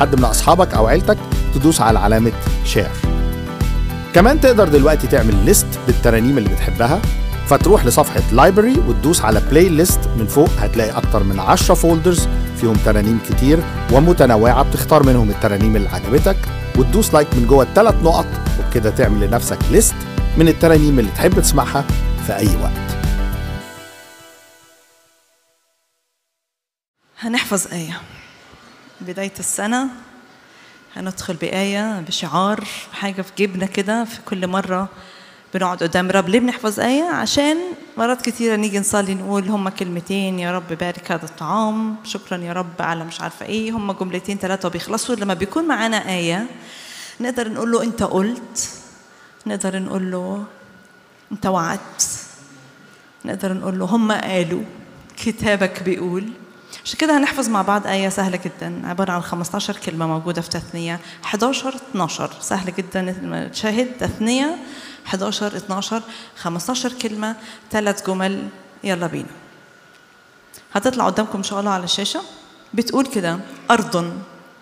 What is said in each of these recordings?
حد من أصحابك أو عيلتك تدوس على علامة شير كمان تقدر دلوقتي تعمل ليست بالترانيم اللي بتحبها فتروح لصفحة لايبرري وتدوس على بلاي ليست من فوق هتلاقي أكتر من 10 فولدرز فيهم ترانيم كتير ومتنوعة بتختار منهم الترانيم اللي عجبتك وتدوس لايك من جوه الثلاث نقط وبكده تعمل لنفسك ليست من الترانيم اللي تحب تسمعها في أي وقت هنحفظ آية بداية السنة هندخل بآية بشعار حاجة في جيبنا كده في كل مرة بنقعد قدام رب ليه بنحفظ آية عشان مرات كتيرة نيجي نصلي نقول هما كلمتين يا رب بارك هذا الطعام شكرا يا رب على مش عارفة ايه هما جملتين ثلاثة وبيخلصوا لما بيكون معانا آية نقدر نقول له انت قلت نقدر نقول له انت وعدت نقدر نقول له هم قالوا كتابك بيقول عشان كده هنحفظ مع بعض آية سهلة جدا عبارة عن 15 كلمة موجودة في تثنية 11 12 سهل جدا تشاهد تثنية 11 12 15 كلمة ثلاث جمل يلا بينا هتطلع قدامكم إن شاء الله على الشاشة بتقول كده أرض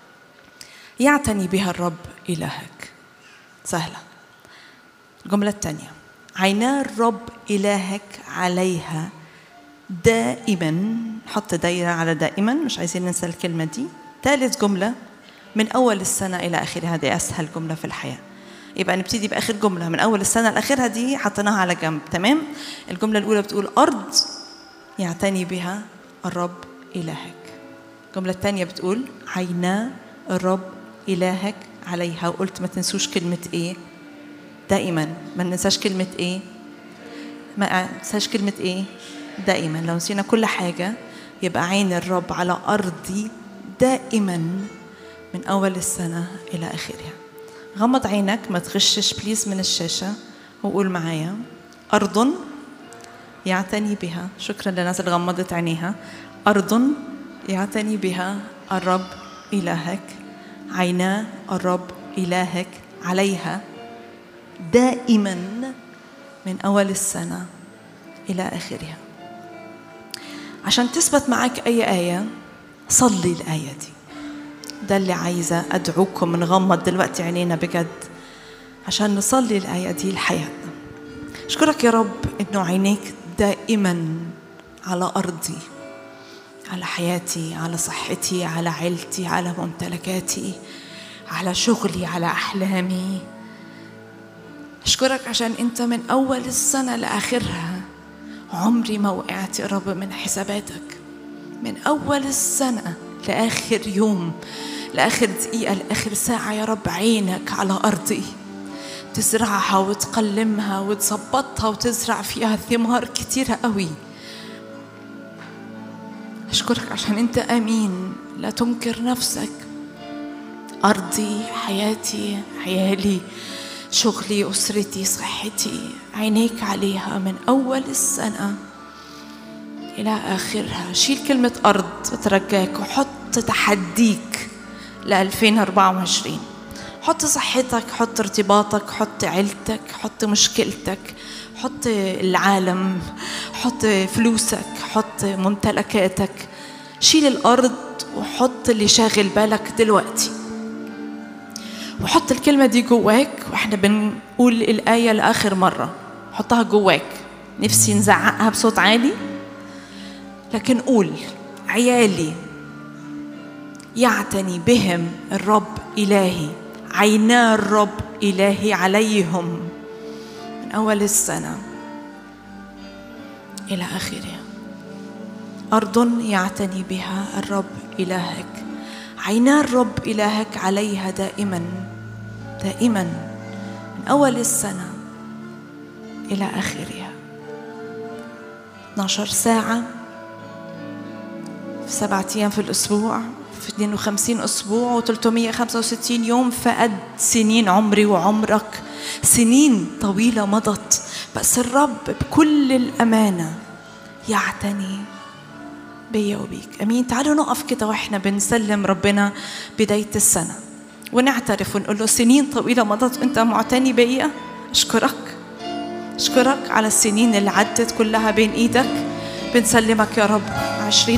يعتني بها الرب إلهك سهلة الجملة الثانية عينا الرب إلهك عليها دائما حط دايرة على دائما مش عايزين ننسى الكلمة دي ثالث جملة من أول السنة إلى آخرها هذه أسهل جملة في الحياة يبقى نبتدي بآخر جملة من أول السنة لآخرها دي حطيناها على جنب تمام الجملة الأولى بتقول أرض يعتني بها الرب إلهك الجملة الثانية بتقول عينا الرب إلهك عليها وقلت ما تنسوش كلمة إيه دائما ما ننساش كلمة إيه ما ننساش كلمة إيه دائما لو نسينا كل حاجة يبقى عين الرب على أرضي دائما من أول السنة إلى آخرها غمض عينك ما تغشش بليز من الشاشة وقول معايا أرض يعتني بها شكرا للناس اللي غمضت عينيها أرض يعتني بها الرب إلهك عينا الرب إلهك عليها دائما من أول السنة إلى آخرها عشان تثبت معك أي آية صلي الآية دي ده اللي عايزة أدعوكم نغمض دلوقتي عينينا بجد عشان نصلي الآية دي لحياتنا أشكرك يا رب إنه عينيك دائما على أرضي على حياتي على صحتي على عيلتي على ممتلكاتي على شغلي على أحلامي أشكرك عشان أنت من أول السنة لآخرها عمري ما وقعت يا رب من حساباتك من أول السنة لآخر يوم لآخر دقيقة لآخر ساعة يا رب عينك على أرضي تزرعها وتقلمها وتظبطها وتزرع فيها ثمار كتيرة قوي أشكرك عشان أنت أمين لا تنكر نفسك أرضي حياتي عيالي شغلي أسرتي صحتي عينيك عليها من أول السنة إلى آخرها شيل كلمة أرض وترجاك وحط تحديك ل 2024 حط صحتك حط ارتباطك حط عيلتك حط مشكلتك حط العالم حط فلوسك حط ممتلكاتك شيل الأرض وحط اللي شاغل بالك دلوقتي وحط الكلمة دي جواك واحنا بنقول الآية لآخر مرة حطها جواك نفسي نزعقها بصوت عالي لكن قول عيالي يعتني بهم الرب إلهي عينا الرب إلهي عليهم من أول السنة إلى آخرها أرض يعتني بها الرب إلهك عينا الرب إلهك عليها دائما دائما من أول السنة إلى آخرها 12 ساعة في سبعة أيام في الأسبوع في 52 أسبوع و365 يوم فقد سنين عمري وعمرك سنين طويلة مضت بس الرب بكل الأمانة يعتني بيا وبيك امين تعالوا نقف كده واحنا بنسلم ربنا بدايه السنه ونعترف ونقول له سنين طويله مضت وانت معتني بيا اشكرك اشكرك على السنين اللي عدت كلها بين ايدك بنسلمك يا رب 20